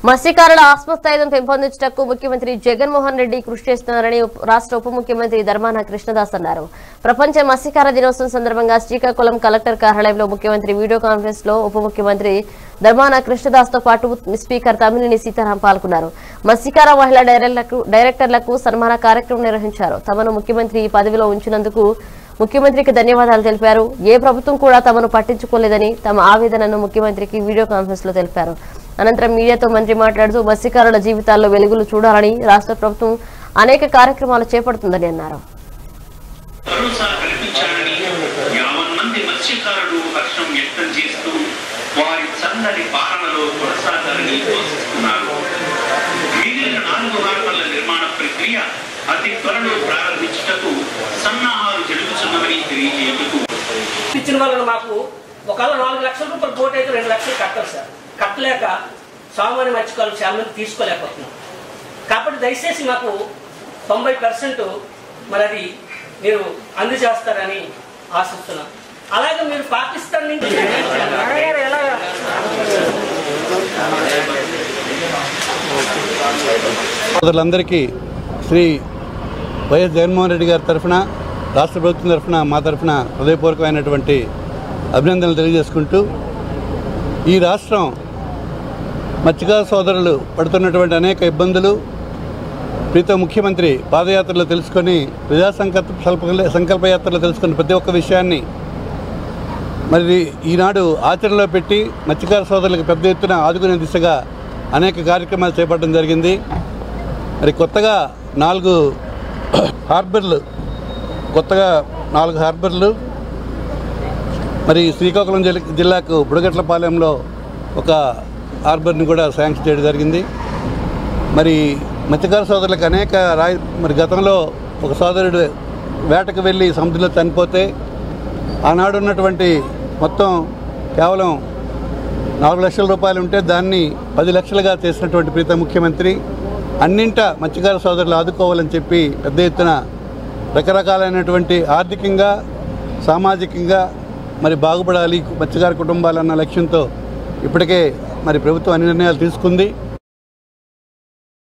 మత్స్యకారుల ఆత్మస్థైర్యం పెంపొందించటకు ముఖ్యమంత్రి జగన్మోహన్ రెడ్డి కృషి చేస్తున్నారని ఉప- రాష్ట్ర ఉప ముఖ్యమంత్రి ధర్మాన కృష్ణదాస్ అన్నారు ప్రపంచ మత్స్యకార దినోత్సవం సందర్భంగా శ్రీకాకుళం కలెక్టర్ కార్యాలయంలో ముఖ్యమంత్రి వీడియో కాన్ఫరెన్స్ లో ఉప ముఖ్యమంత్రి ధర్మాన కృష్ణదాస్ తో పాటు స్పీకర్ తమ్మినేని సీతారాం పాల్గొన్నారు మత్స్యకార మహిళా డైరెక్టర్లకు డైరెక్టర్లకు సన్మాన కార్యక్రమం నిర్వహించారు తమను ముఖ్యమంత్రి ఈ పదవిలో ఉంచినందుకు ముఖ్యమంత్రికి ధన్యవాదాలు తెలిపారు ఏ ప్రభుత్వం కూడా తమను పట్టించుకోలేదని తమ ఆవేదనను ముఖ్యమంత్రికి వీడియో కాన్ఫరెన్స్ లో తెలిపారు అనంతరం మీడియాతో మంత్రి మాట్లాడుతూ మత్స్యకారుల జీవితాల్లో వెలుగులు చూడాలని రాష్ట్ర ప్రభుత్వం అనేక కార్యక్రమాలు చేపడుతుందని అన్నారు భరోసా కల్పించాలని యావన్ మంది మత్స్యకారులు హర్షం వ్యక్తం చేస్తూ వారి చల్లని పాలనలో కొనసాగాలని కోరుతున్నారు మిగిలిన నాలుగు హార్బర్ల నిర్మాణ ప్రక్రియ అతి త్వరలో ప్రారంభించుటకు సన్నాహాలు జరుగుతున్నవని తెలియజేయటకు ఇచ్చిన వాళ్ళని మాకు ఒకవేళ నాలుగు లక్షల రూపాయలు బోట్ అయితే రెండు లక్షలు కట్టాలి సార్ కట్టలేక సామాన్య మత్స్యకారులు చాలా మంది తీసుకోలేకపోతున్నాం కాబట్టి దయచేసి మాకు తొంభై పర్సెంట్ మరి అది మీరు అందజేస్తారని ఆశిస్తున్నాం అలాగే మీరు పాకిస్తాన్ నుంచి సోదరులందరికీ శ్రీ వైఎస్ జగన్మోహన్ రెడ్డి గారి తరఫున రాష్ట్ర ప్రభుత్వం తరఫున మా తరఫున హృదయపూర్వకమైనటువంటి అభినందనలు తెలియజేసుకుంటూ ఈ రాష్ట్రం మత్స్యకార సోదరులు పడుతున్నటువంటి అనేక ఇబ్బందులు ప్రీత ముఖ్యమంత్రి పాదయాత్రలో తెలుసుకొని ప్రజా సంకల్ప సంకల్ప సంకల్పయాత్రలో తెలుసుకున్న ప్రతి ఒక్క విషయాన్ని మరి ఈనాడు ఆచరణలో పెట్టి మత్స్యకార సోదరులకు పెద్ద ఎత్తున ఆదుకునే దిశగా అనేక కార్యక్రమాలు చేపట్టడం జరిగింది మరి కొత్తగా నాలుగు హార్బర్లు కొత్తగా నాలుగు హార్బర్లు మరి శ్రీకాకుళం జిల్లా జిల్లాకు బుడగట్లపాలెంలో ఒక హార్బర్ని కూడా శాంక్షన్ చేయడం జరిగింది మరి మత్స్యకార సోదరులకు అనేక రాయి మరి గతంలో ఒక సోదరుడు వేటకు వెళ్ళి సముద్రంలో చనిపోతే ఆనాడు ఉన్నటువంటి మొత్తం కేవలం నాలుగు లక్షల రూపాయలు ఉంటే దాన్ని పది లక్షలుగా చేసినటువంటి ప్రీత ముఖ్యమంత్రి అన్నింట మత్స్యకార సోదరులు ఆదుకోవాలని చెప్పి పెద్ద ఎత్తున రకరకాలైనటువంటి ఆర్థికంగా సామాజికంగా మరి బాగుపడాలి మత్స్యకార కుటుంబాలన్న లక్ష్యంతో ఇప్పటికే మరి ప్రభుత్వం అన్ని నిర్ణయాలు తీసుకుంది